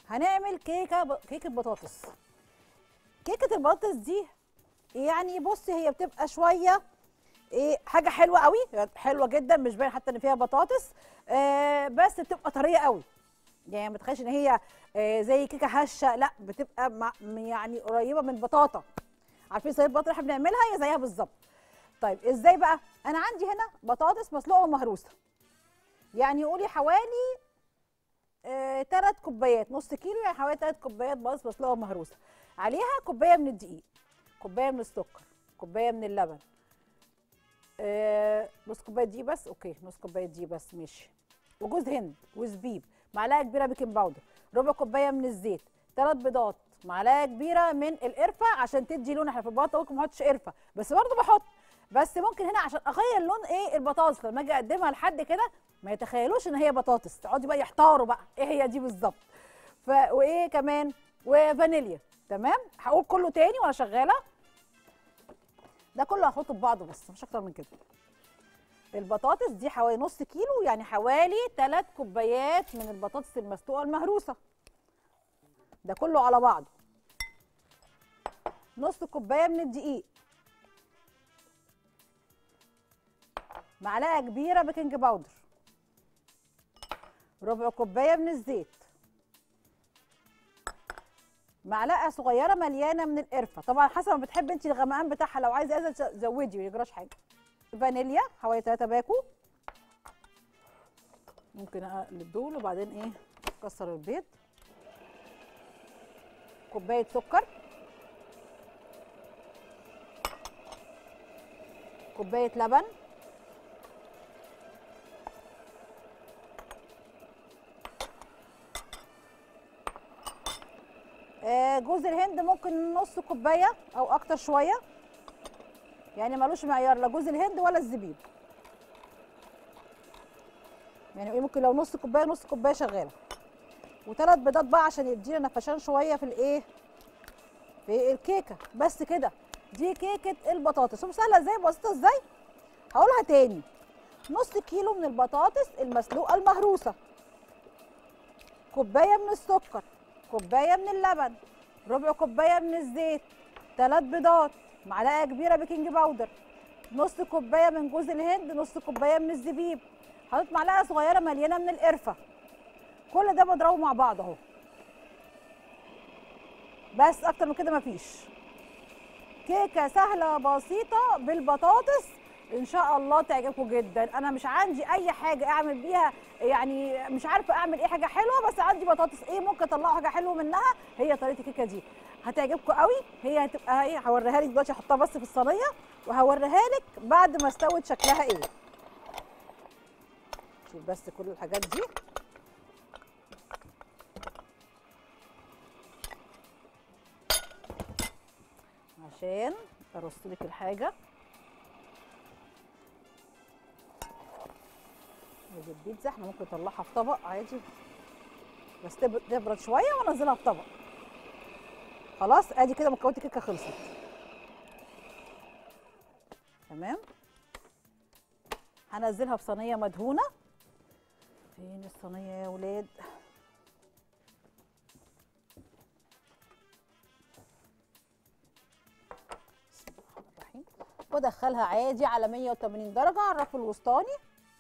هنعمل كيكه ب... كيكه بطاطس كيكه البطاطس دي يعني بصي هي بتبقى شويه ايه حاجه حلوه قوي حلوه جدا مش باين حتى ان فيها بطاطس آه بس بتبقى طريه قوي يعني ما تخيلش ان هي آه زي كيكه هشه لا بتبقى مع يعني قريبه من بطاطا عارفين صينيه البطاطا اللي احنا بنعملها هي زيها بالظبط طيب ازاي بقى انا عندي هنا بطاطس مسلوقه ومهروسه يعني قولي حوالي آه، تلات كوبايات نص كيلو يعني حوالي تلات كوبايات بطاطس مسلوقه ومهروسه عليها كوبايه من الدقيق كوبايه من السكر كوبايه من اللبن آه، نص كوبايه دي بس اوكي نص كوبايه دي بس ماشي وجوز هند وزبيب معلقه كبيره بيكنج باودر ربع كوبايه من الزيت ثلاث بيضات معلقه كبيره من القرفه عشان تدي لون احنا في البطاطا ممكن ما احطش قرفه بس برضه بحط بس ممكن هنا عشان اغير لون ايه البطاطس لما اجي اقدمها لحد كده ما يتخيلوش ان هي بطاطس تقعدي بقى يحتاروا بقى ايه هي دي بالظبط ف وايه كمان وفانيليا تمام هقول كله تاني وانا شغاله ده كله هحطه في بعضه بس مش اكتر من كده البطاطس دي حوالي نص كيلو يعني حوالي 3 كوبايات من البطاطس المسلوقه المهروسه ده كله على بعضه نص كوبايه من الدقيق معلقه كبيره بيكنج باودر ربع كوبايه من الزيت معلقه صغيره مليانه من القرفه طبعا حسب ما بتحبي انت الغمقان بتاعها لو عايزه عايزه زودي ما يجراش حاجه فانيليا حوالي 3 باكو ممكن اقلب دول وبعدين ايه اكسر البيض كوبايه سكر كوبايه لبن آه، جوز الهند ممكن نص كوبايه او اكتر شويه يعني ملوش معيار لا جوز الهند ولا الزبيب يعني ايه ممكن لو نص كوبايه نص كوبايه شغاله وثلاث بيضات بقى عشان يدينا نفشان شويه في الايه في الكيكه بس كده دي كيكه البطاطس شوف سهله ازاي بسيطه ازاي هقولها تاني نص كيلو من البطاطس المسلوقه المهروسه كوبايه من السكر كوبايه من اللبن ربع كوبايه من الزيت ثلاث بيضات معلقه كبيره بيكنج باودر نص كوبايه من جوز الهند نص كوبايه من الزبيب حطيت معلقه صغيره مليانه من القرفه كل ده بضربه مع بعض اهو بس اكتر من كده مفيش كيكه سهله بسيطه بالبطاطس ان شاء الله تعجبكم جدا انا مش عندي اي حاجه اعمل بيها يعني مش عارفه اعمل ايه حاجه حلوه بس عندي بطاطس ايه ممكن اطلعوا حاجه حلوه منها هي طريقه الكيكه دي هتعجبكم قوي هي هتبقى ايه هوريها لك دلوقتي احطها بس في الصينيه وهوريها لك بعد ما استوت شكلها ايه شوف بس كل الحاجات دي عشان ارص لك الحاجه ودي البيتزا احنا ممكن نطلعها في طبق عادي بس تب- تبرد شويه وانزلها في طبق خلاص ادي كده مكونات الكيكه خلصت تمام هنزلها في صينيه مدهونه فين الصينيه يا ولاد بسم الله الرحمن الرحيم وادخلها عادي على 180 درجه على الرف الوسطاني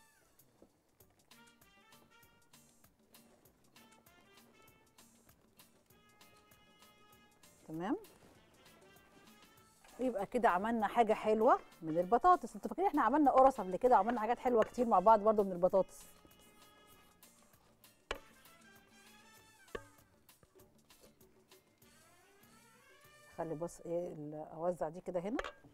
تمام يبقى كده عملنا حاجه حلوه من البطاطس انتوا فاكرين احنا عملنا قرص قبل كده وعملنا حاجات حلوه كتير مع بعض برضو من البطاطس خلي بص ايه ال- اوزع دي كده هنا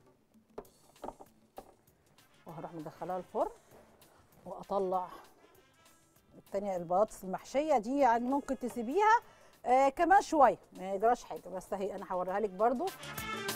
وهروح مدخلها الفرن واطلع التانية البطاطس المحشية دي يعني ممكن تسيبيها آه كمان شوية ما يجراش حاجة بس اهي انا هوريها لك برضو